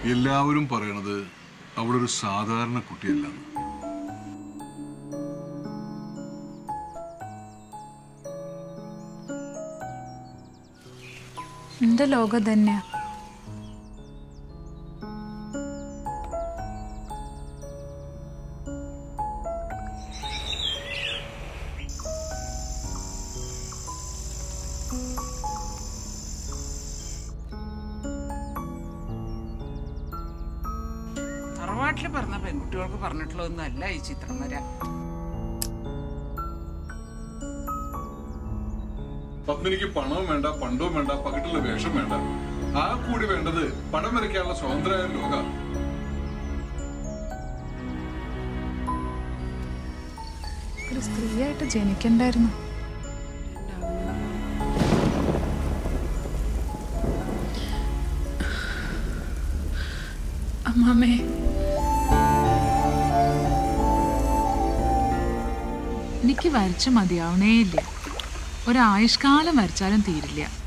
എല്ലാവരും പറയണത് അവളൊരു സാധാരണ കുട്ടിയല്ലെന്ന് എന്റെ ലോകം തന്നെയാ തറവാട്ടിൽ പറഞ്ഞ പെൺകുട്ടികൾക്ക് പറഞ്ഞിട്ടുള്ളതൊന്നും അല്ല ഈ ചിത്രം വര പത്മിനിക്ക് പണവും വേണ്ട പണ്ടവും വേണ്ട പകിട്ടുള്ള വേഷം വേണ്ട ആ കൂടി വേണ്ടത് പടം വരയ്ക്കാനുള്ള സ്വതന്ത്രമായ ലോക ഒരു സ്ത്രീയായിട്ട് ജനിക്കണ്ടായിരുന്നു അമ്മാമേ എനിക്ക് വരച്ച് മതിയാവണേ ഇല്ല ഒരായുഷ്കാലം വരച്ചാലും തീരില്ല